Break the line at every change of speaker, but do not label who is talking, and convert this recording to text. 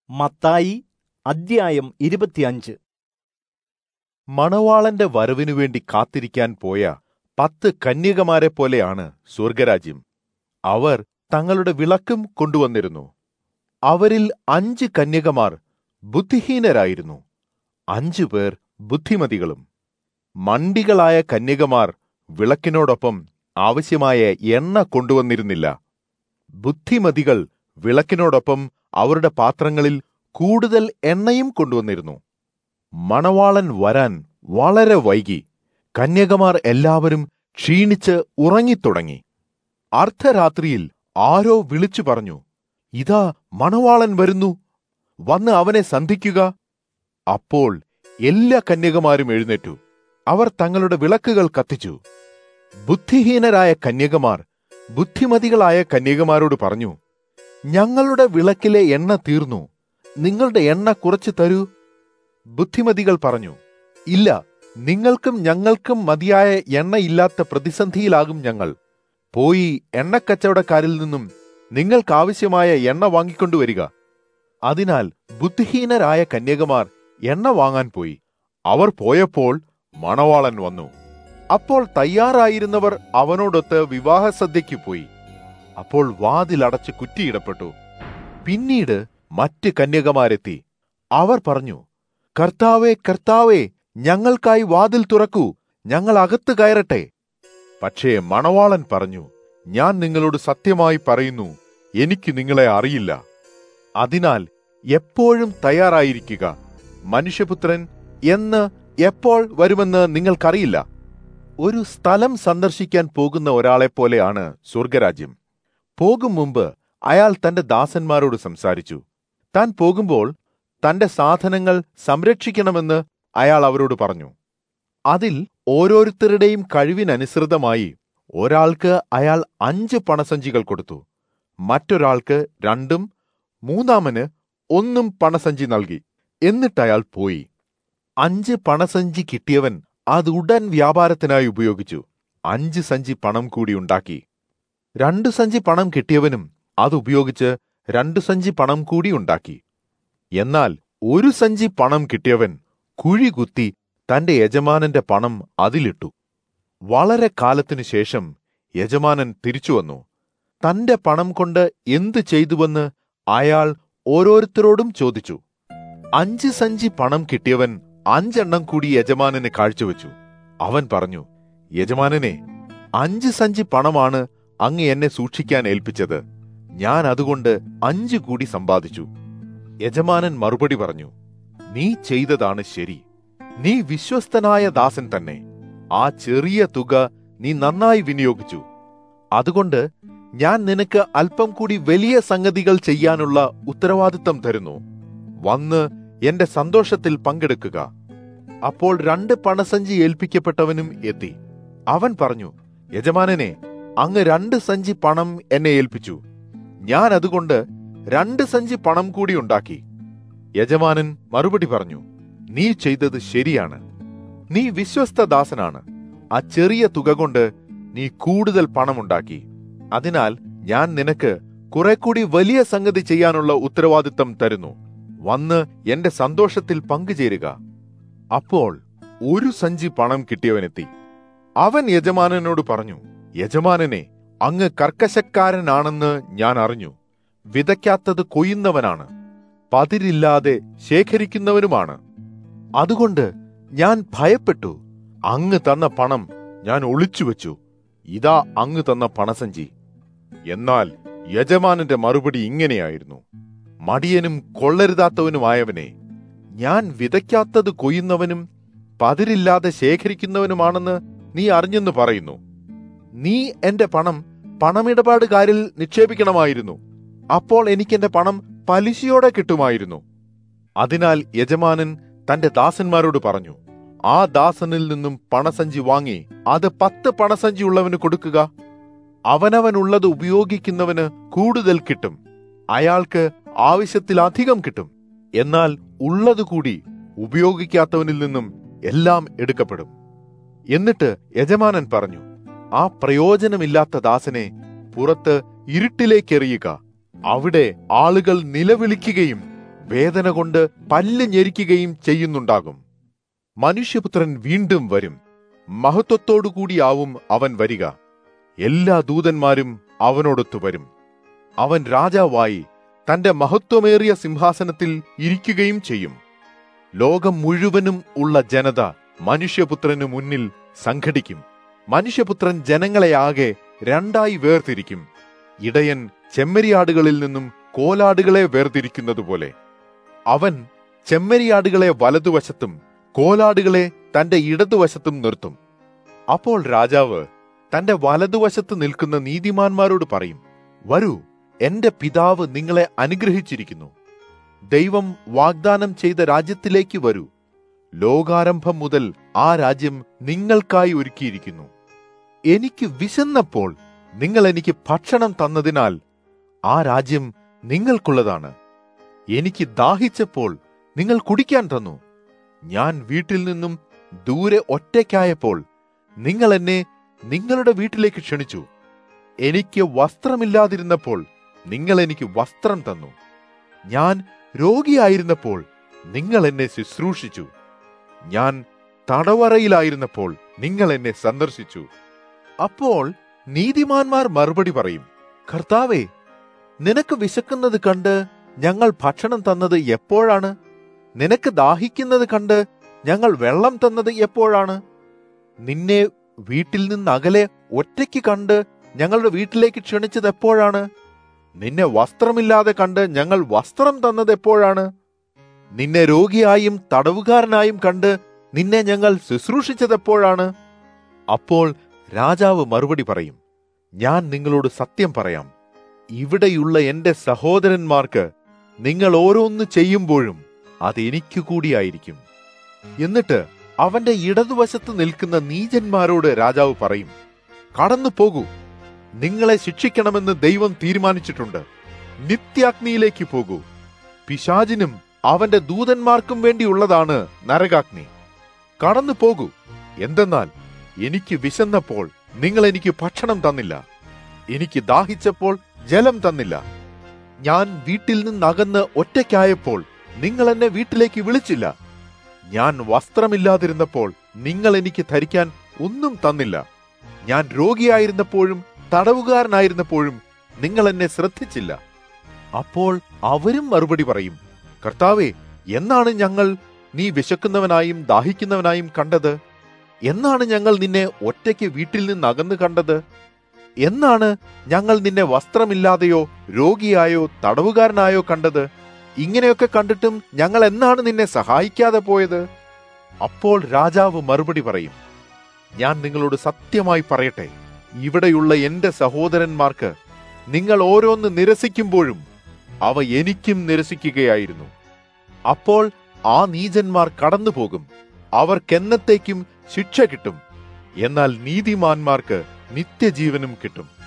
മത്തായി അദ്ധ്യായം ഇരുപത്തിയഞ്ച്
മണവാളന്റെ വരവിനു വേണ്ടി കാത്തിരിക്കാൻ പോയ പത്ത് കന്യകമാരെ പോലെയാണ് സ്വർഗരാജ്യം അവർ തങ്ങളുടെ വിളക്കും കൊണ്ടുവന്നിരുന്നു അവരിൽ അഞ്ച് കന്യകമാർ ബുദ്ധിഹീനരായിരുന്നു അഞ്ചു പേർ ബുദ്ധിമതികളും മണ്ടികളായ കന്യകമാർ വിളക്കിനോടൊപ്പം ആവശ്യമായ എണ്ണ കൊണ്ടുവന്നിരുന്നില്ല ബുദ്ധിമതികൾ വിളക്കിനോടൊപ്പം അവരുടെ പാത്രങ്ങളിൽ കൂടുതൽ എണ്ണയും കൊണ്ടുവന്നിരുന്നു മണവാളൻ വരാൻ വളരെ വൈകി കന്യകമാർ എല്ലാവരും ക്ഷീണിച്ച് ഉറങ്ങിത്തുടങ്ങി അർദ്ധരാത്രിയിൽ ആരോ വിളിച്ചു പറഞ്ഞു ഇതാ മണവാളൻ വരുന്നു വന്ന് അവനെ സന്ധിക്കുക അപ്പോൾ എല്ലാ കന്യകമാരും എഴുന്നേറ്റു അവർ തങ്ങളുടെ വിളക്കുകൾ കത്തിച്ചു ബുദ്ധിഹീനരായ കന്യകമാർ ബുദ്ധിമതികളായ കന്യകമാരോട് പറഞ്ഞു ഞങ്ങളുടെ വിളക്കിലെ എണ്ണ തീർന്നു നിങ്ങളുടെ എണ്ണ കുറച്ചു തരൂ ബുദ്ധിമതികൾ പറഞ്ഞു ഇല്ല നിങ്ങൾക്കും ഞങ്ങൾക്കും മതിയായ എണ്ണയില്ലാത്ത പ്രതിസന്ധിയിലാകും ഞങ്ങൾ പോയി എണ്ണക്കച്ചവടക്കാരിൽ നിന്നും നിങ്ങൾക്കാവശ്യമായ എണ്ണ വാങ്ങിക്കൊണ്ടുവരിക അതിനാൽ ബുദ്ധിഹീനരായ കന്യകമാർ എണ്ണ വാങ്ങാൻ പോയി അവർ പോയപ്പോൾ മണവാളൻ വന്നു അപ്പോൾ തയ്യാറായിരുന്നവർ അവനോടൊത്ത് വിവാഹസദ്യയ്ക്ക് പോയി അപ്പോൾ വാതിലടച്ച് കുറ്റിയിടപ്പെട്ടു പിന്നീട് മറ്റ് കന്യകമാരെത്തി അവർ പറഞ്ഞു കർത്താവേ കർത്താവേ ഞങ്ങൾക്കായി വാതിൽ തുറക്കൂ ഞങ്ങൾ അകത്ത് കയറട്ടെ പക്ഷേ മണവാളൻ പറഞ്ഞു ഞാൻ നിങ്ങളോട് സത്യമായി പറയുന്നു എനിക്ക് നിങ്ങളെ അറിയില്ല അതിനാൽ എപ്പോഴും തയ്യാറായിരിക്കുക മനുഷ്യപുത്രൻ എന്ന് എപ്പോൾ വരുമെന്ന് നിങ്ങൾക്കറിയില്ല ഒരു സ്ഥലം സന്ദർശിക്കാൻ പോകുന്ന ഒരാളെപ്പോലെയാണ് സ്വർഗരാജ്യം പോകും മുമ്പ് അയാൾ തന്റെ ദാസന്മാരോട് സംസാരിച്ചു താൻ പോകുമ്പോൾ തന്റെ സാധനങ്ങൾ സംരക്ഷിക്കണമെന്ന് അയാൾ അവരോട് പറഞ്ഞു അതിൽ ഓരോരുത്തരുടെയും കഴിവിനനുസൃതമായി ഒരാൾക്ക് അയാൾ അഞ്ച് പണസഞ്ചികൾ കൊടുത്തു മറ്റൊരാൾക്ക് രണ്ടും മൂന്നാമന് ഒന്നും പണസഞ്ചി നൽകി എന്നിട്ട് അയാൾ പോയി അഞ്ച് പണസഞ്ചി കിട്ടിയവൻ അത് ഉടൻ വ്യാപാരത്തിനായി ഉപയോഗിച്ചു അഞ്ച് സഞ്ചി പണം കൂടി ഉണ്ടാക്കി രണ്ട് സഞ്ചി പണം കിട്ടിയവനും അത് ഉപയോഗിച്ച് രണ്ട് സഞ്ചി പണം കൂടി ഉണ്ടാക്കി എന്നാൽ ഒരു സഞ്ചി പണം കിട്ടിയവൻ കുഴി കുത്തി തന്റെ യജമാനന്റെ പണം അതിലിട്ടു വളരെ കാലത്തിനു ശേഷം യജമാനൻ തിരിച്ചുവന്നു തന്റെ പണം കൊണ്ട് എന്തു ചെയ്തുവെന്ന് അയാൾ ഓരോരുത്തരോടും ചോദിച്ചു അഞ്ച് സഞ്ചി പണം കിട്ടിയവൻ അഞ്ചെണ്ണം കൂടി യജമാനന് കാഴ്ചവെച്ചു അവൻ പറഞ്ഞു യജമാനനെ അഞ്ച് സഞ്ചി പണമാണ് അങ്ങ് എന്നെ സൂക്ഷിക്കാൻ ഏൽപ്പിച്ചത് ഞാൻ അതുകൊണ്ട് അഞ്ചു കൂടി സമ്പാദിച്ചു യജമാനൻ മറുപടി പറഞ്ഞു നീ ചെയ്തതാണ് ശരി നീ വിശ്വസ്തനായ ദാസൻ തന്നെ ആ ചെറിയ തുക നീ നന്നായി വിനിയോഗിച്ചു അതുകൊണ്ട് ഞാൻ നിനക്ക് അല്പം കൂടി വലിയ സംഗതികൾ ചെയ്യാനുള്ള ഉത്തരവാദിത്തം തരുന്നു വന്ന് എന്റെ സന്തോഷത്തിൽ പങ്കെടുക്കുക അപ്പോൾ രണ്ട് പണസഞ്ചി ഏൽപ്പിക്കപ്പെട്ടവനും എത്തി അവൻ പറഞ്ഞു യജമാനനെ അങ്ങ് രണ്ട് സഞ്ചി പണം എന്നെ ഏൽപ്പിച്ചു ഞാൻ അതുകൊണ്ട് രണ്ട് സഞ്ചി പണം കൂടി ഉണ്ടാക്കി യജമാനൻ മറുപടി പറഞ്ഞു നീ ചെയ്തത് ശരിയാണ് നീ വിശ്വസ്ത ദാസനാണ് ആ ചെറിയ തുക കൊണ്ട് നീ കൂടുതൽ പണമുണ്ടാക്കി അതിനാൽ ഞാൻ നിനക്ക് കുറെ കൂടി വലിയ സംഗതി ചെയ്യാനുള്ള ഉത്തരവാദിത്തം തരുന്നു വന്ന് എന്റെ സന്തോഷത്തിൽ പങ്കുചേരുക അപ്പോൾ ഒരു സഞ്ചി പണം കിട്ടിയവനെത്തി അവൻ യജമാനനോട് പറഞ്ഞു യജമാനനെ അങ്ങ് കർക്കശക്കാരനാണെന്ന് ഞാൻ അറിഞ്ഞു വിതയ്ക്കാത്തത് കൊയ്യുന്നവനാണ് പതിരില്ലാതെ ശേഖരിക്കുന്നവനുമാണ് അതുകൊണ്ട് ഞാൻ ഭയപ്പെട്ടു അങ്ങ് തന്ന പണം ഞാൻ ഒളിച്ചുവെച്ചു ഇതാ അങ്ങ് തന്ന പണസഞ്ചി എന്നാൽ യജമാനന്റെ മറുപടി ഇങ്ങനെയായിരുന്നു മടിയനും കൊള്ളരുതാത്തവനുമായവനെ ഞാൻ വിതയ്ക്കാത്തത് കൊയ്യുന്നവനും പതിരില്ലാതെ ശേഖരിക്കുന്നവനുമാണെന്ന് നീ അറിഞ്ഞെന്ന് പറയുന്നു നീ എന്റെ പണം പണമിടപാടുകാരിൽ നിക്ഷേപിക്കണമായിരുന്നു അപ്പോൾ എനിക്കെന്റെ പണം പലിശയോടെ കിട്ടുമായിരുന്നു അതിനാൽ യജമാനൻ തന്റെ ദാസന്മാരോട് പറഞ്ഞു ആ ദാസനിൽ നിന്നും പണസഞ്ചി വാങ്ങി അത് പത്ത് പണസഞ്ചി ഉള്ളവന് കൊടുക്കുക അവനവനുള്ളത് ഉപയോഗിക്കുന്നവന് കൂടുതൽ കിട്ടും അയാൾക്ക് ആവശ്യത്തിലധികം കിട്ടും എന്നാൽ ഉള്ളതുകൂടി ഉപയോഗിക്കാത്തവനിൽ നിന്നും എല്ലാം എടുക്കപ്പെടും എന്നിട്ട് യജമാനൻ പറഞ്ഞു ആ പ്രയോജനമില്ലാത്ത ദാസനെ പുറത്ത് ഇരുട്ടിലേക്കെറിയുക അവിടെ ആളുകൾ നിലവിളിക്കുകയും വേദന കൊണ്ട് പല്ല് ഞെരിക്കുകയും ചെയ്യുന്നുണ്ടാകും മനുഷ്യപുത്രൻ വീണ്ടും വരും മഹത്വത്തോടുകൂടിയാവും അവൻ വരിക എല്ലാ ദൂതന്മാരും അവനോടൊത്തു വരും അവൻ രാജാവായി തന്റെ മഹത്വമേറിയ സിംഹാസനത്തിൽ ഇരിക്കുകയും ചെയ്യും ലോകം മുഴുവനും ഉള്ള ജനത മനുഷ്യപുത്രനു മുന്നിൽ സംഘടിക്കും മനുഷ്യപുത്രൻ ജനങ്ങളെയാകെ രണ്ടായി വേർതിരിക്കും ഇടയൻ ചെമ്മരിയാടുകളിൽ നിന്നും കോലാടുകളെ വേർതിരിക്കുന്നതുപോലെ അവൻ ചെമ്മരിയാടുകളെ വലതുവശത്തും കോലാടുകളെ തന്റെ ഇടതുവശത്തും നിർത്തും അപ്പോൾ രാജാവ് തന്റെ വലതുവശത്ത് നിൽക്കുന്ന നീതിമാന്മാരോട് പറയും വരൂ എന്റെ പിതാവ് നിങ്ങളെ അനുഗ്രഹിച്ചിരിക്കുന്നു ദൈവം വാഗ്ദാനം ചെയ്ത രാജ്യത്തിലേക്ക് വരൂ ലോകാരംഭം മുതൽ ആ രാജ്യം നിങ്ങൾക്കായി ഒരുക്കിയിരിക്കുന്നു എനിക്ക് വിശന്നപ്പോൾ നിങ്ങൾ എനിക്ക് ഭക്ഷണം തന്നതിനാൽ ആ രാജ്യം നിങ്ങൾക്കുള്ളതാണ് എനിക്ക് ദാഹിച്ചപ്പോൾ നിങ്ങൾ കുടിക്കാൻ തന്നു ഞാൻ വീട്ടിൽ നിന്നും ദൂരെ ഒറ്റയ്ക്കായപ്പോൾ നിങ്ങൾ എന്നെ നിങ്ങളുടെ വീട്ടിലേക്ക് ക്ഷണിച്ചു എനിക്ക് വസ്ത്രമില്ലാതിരുന്നപ്പോൾ നിങ്ങൾ എനിക്ക് വസ്ത്രം തന്നു ഞാൻ രോഗിയായിരുന്നപ്പോൾ നിങ്ങൾ എന്നെ ശുശ്രൂഷിച്ചു ഞാൻ തടവറയിലായിരുന്നപ്പോൾ നിങ്ങൾ എന്നെ സന്ദർശിച്ചു അപ്പോൾ നീതിമാന്മാർ മറുപടി പറയും കർത്താവേ നിനക്ക് വിശക്കുന്നത് കണ്ട് ഞങ്ങൾ ഭക്ഷണം തന്നത് എപ്പോഴാണ് നിനക്ക് ദാഹിക്കുന്നത് കണ്ട് ഞങ്ങൾ വെള്ളം തന്നത് എപ്പോഴാണ് നിന്നെ വീട്ടിൽ നിന്ന് അകലെ ഒറ്റയ്ക്ക് കണ്ട് ഞങ്ങളുടെ വീട്ടിലേക്ക് ക്ഷണിച്ചത് എപ്പോഴാണ് നിന്നെ വസ്ത്രമില്ലാതെ കണ്ട് ഞങ്ങൾ വസ്ത്രം തന്നത് എപ്പോഴാണ് നിന്നെ രോഗിയായും തടവുകാരനായും കണ്ട് നിന്നെ ഞങ്ങൾ ശുശ്രൂഷിച്ചത് എപ്പോഴാണ് അപ്പോൾ രാജാവ് മറുപടി പറയും ഞാൻ നിങ്ങളോട് സത്യം പറയാം ഇവിടെയുള്ള എന്റെ സഹോദരന്മാർക്ക് നിങ്ങൾ ഓരോന്ന് ചെയ്യുമ്പോഴും അത് എനിക്ക് കൂടിയായിരിക്കും എന്നിട്ട് അവന്റെ ഇടതുവശത്ത് നിൽക്കുന്ന നീചന്മാരോട് രാജാവ് പറയും കടന്നു പോകൂ നിങ്ങളെ ശിക്ഷിക്കണമെന്ന് ദൈവം തീരുമാനിച്ചിട്ടുണ്ട് നിത്യാഗ്നിയിലേക്ക് പോകൂ പിശാചിനും അവന്റെ ദൂതന്മാർക്കും വേണ്ടിയുള്ളതാണ് നരകാഗ്നി കടന്നു പോകൂ എന്തെന്നാൽ എനിക്ക് വിശന്നപ്പോൾ നിങ്ങൾ എനിക്ക് ഭക്ഷണം തന്നില്ല എനിക്ക് ദാഹിച്ചപ്പോൾ ജലം തന്നില്ല ഞാൻ വീട്ടിൽ നിന്നകന്ന് ഒറ്റയ്ക്കായപ്പോൾ നിങ്ങൾ എന്നെ വീട്ടിലേക്ക് വിളിച്ചില്ല ഞാൻ വസ്ത്രമില്ലാതിരുന്നപ്പോൾ നിങ്ങൾ എനിക്ക് ധരിക്കാൻ ഒന്നും തന്നില്ല ഞാൻ രോഗിയായിരുന്നപ്പോഴും തടവുകാരനായിരുന്നപ്പോഴും നിങ്ങൾ എന്നെ ശ്രദ്ധിച്ചില്ല അപ്പോൾ അവരും മറുപടി പറയും കർത്താവെ എന്നാണ് ഞങ്ങൾ നീ വിശക്കുന്നവനായും ദാഹിക്കുന്നവനായും കണ്ടത് എന്നാണ് ഞങ്ങൾ നിന്നെ ഒറ്റയ്ക്ക് വീട്ടിൽ നിന്ന് അകന്നു കണ്ടത് എന്നാണ് ഞങ്ങൾ നിന്നെ വസ്ത്രമില്ലാതെയോ രോഗിയായോ തടവുകാരനായോ കണ്ടത് ഇങ്ങനെയൊക്കെ കണ്ടിട്ടും ഞങ്ങൾ എന്നാണ് നിന്നെ സഹായിക്കാതെ പോയത് അപ്പോൾ രാജാവ് മറുപടി പറയും ഞാൻ നിങ്ങളോട് സത്യമായി പറയട്ടെ ഇവിടെയുള്ള എന്റെ സഹോദരന്മാർക്ക് നിങ്ങൾ ഓരോന്ന് നിരസിക്കുമ്പോഴും അവ എനിക്കും നിരസിക്കുകയായിരുന്നു അപ്പോൾ ആ നീചന്മാർ കടന്നുപോകും അവർക്കെന്നത്തേക്കും ശിക്ഷ കിട്ടും എന്നാൽ നീതിമാന്മാർക്ക് നിത്യജീവനും കിട്ടും